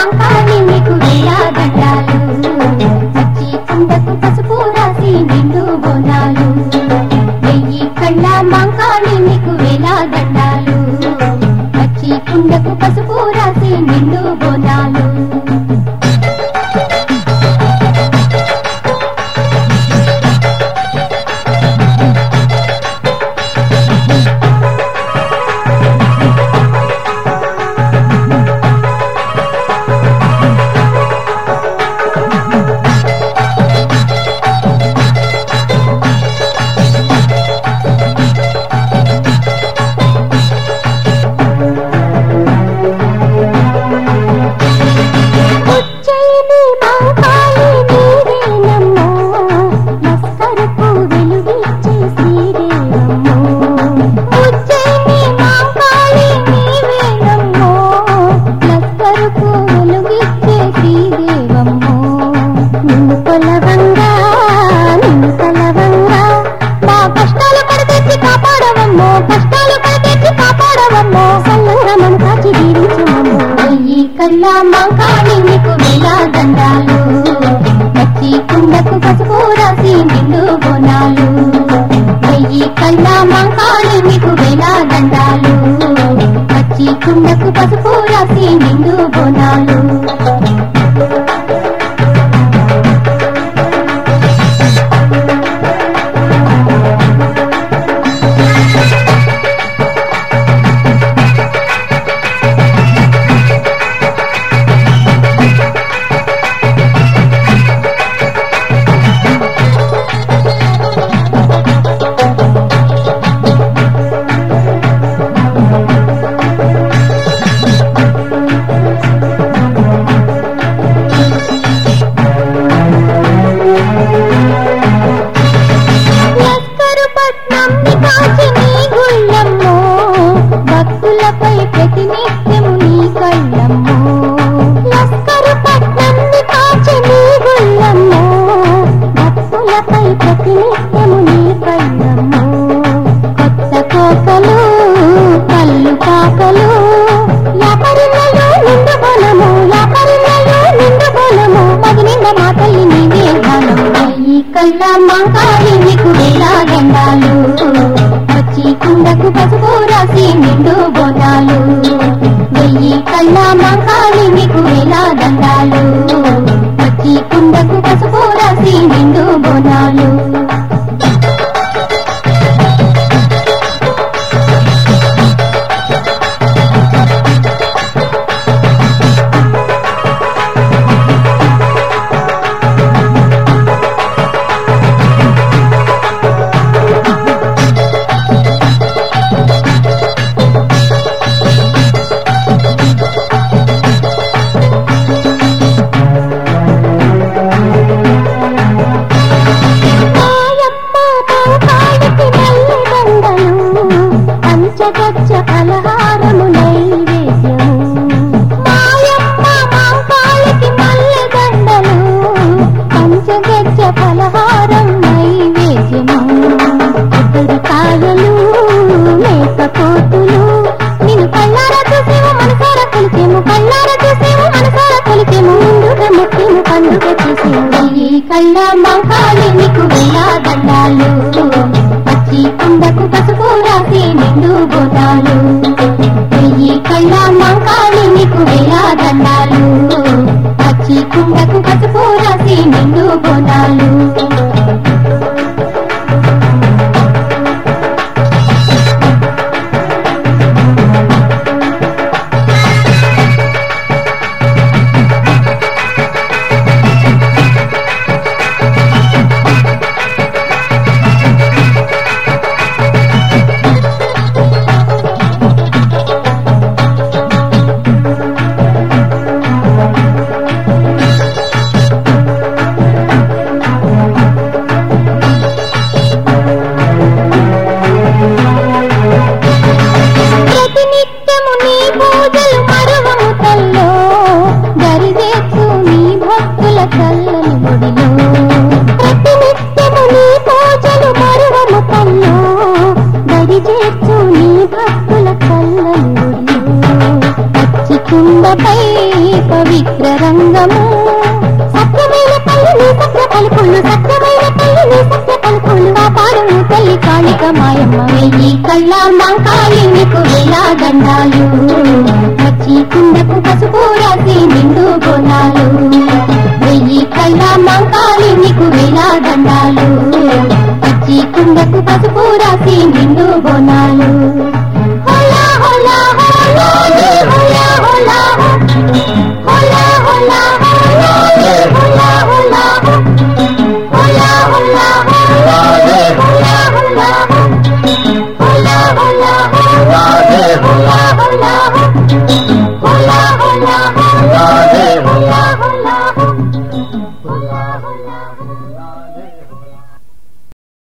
మాంకాళి నీకు వేలా దండాలు పచ్చి కుండకు పసుపు రాసి నిండు బోనాలు వెయ్యి కళ్ళ మాంకాళి నీకు వేలా దండాలు పచ్చి కుండకు పసుపు రాసి నిండు బోనాలు ఉజ్జయిని మాంకాళి నీవేనమ్మో మస్కరకు వెలుగిచ్చే శ్రీదేవమ్మో ఉజ్జయిని మాంకాళి నీవేనమ్మో మస్కరకు వెలుగిచ్చే శ్రీదేవమ్మో నిన్ను కొలవంగా నిన్ను కొలవంగా మా కష్టాలు పడతెచ్చి కాపాడవమ్మో కష్టాలు పడతెచ్చి కాపాడవమ్మో సల్లంగా మనం కాచి దీవించమమ్మో వెయ్యి కళ్ళ మాంకాళి నీకు వేలా దండాలు పచ్చి కుండకు పసుపు రాసి నిండు బోనాలు వెయ్యి కళ్ళ మాంకాళి నీకు వేలా దండాలు పచ్చి కుండకు పసుపు రాసి నిండు బోనాలు లస్కరు పట్నం కాచి నీ గుళ్ళమ్మో భక్తులపై ప్రతినిత్యము నీ కళ్ళమ్మో లస్కరు పట్నం కాచి నీ గుళ్ళమ్మో భక్తులపై ప్రతినిత్యము నీ కళ్ళమ్మో కొత్త కోకలు కళ్ళు కాకలు యాపరిలలో నిండు బలము యాపరిలలో నిండు బలము మది నిండ మా తల్లి నీవే గానం ఈ కళ్ళ మాంకాళి నీకు వేలా దండాలు వచ్చి కుండకు పసుపు రాసి నిండు బోనాలు వెయ్యి కళ్ళ మాంకాళి నీకు వేలా దండాలు వచ్చి కుండకు పసుపు రాసి నిండు బోనాలు కాళిక మాయమ్మ వెయ్యి కళ్ళ మంకాలి నీకు వేలా దండాలు వచ్చి కుండకు పసుపు రాసి నిండు బోనాలు వెయ్యి కళ్ళ మంకాలి నీకు వేలా దండాలు వచ్చి కుండకు పసుపు రాసి నిండు బోనాలు హోలా హోలా హోలా హోలా హోలా హోలా హోలా హోలా హోలా హోలా హోలా హోలా హోలా హోలా హోలా హోలా హోలా హోలా హోలా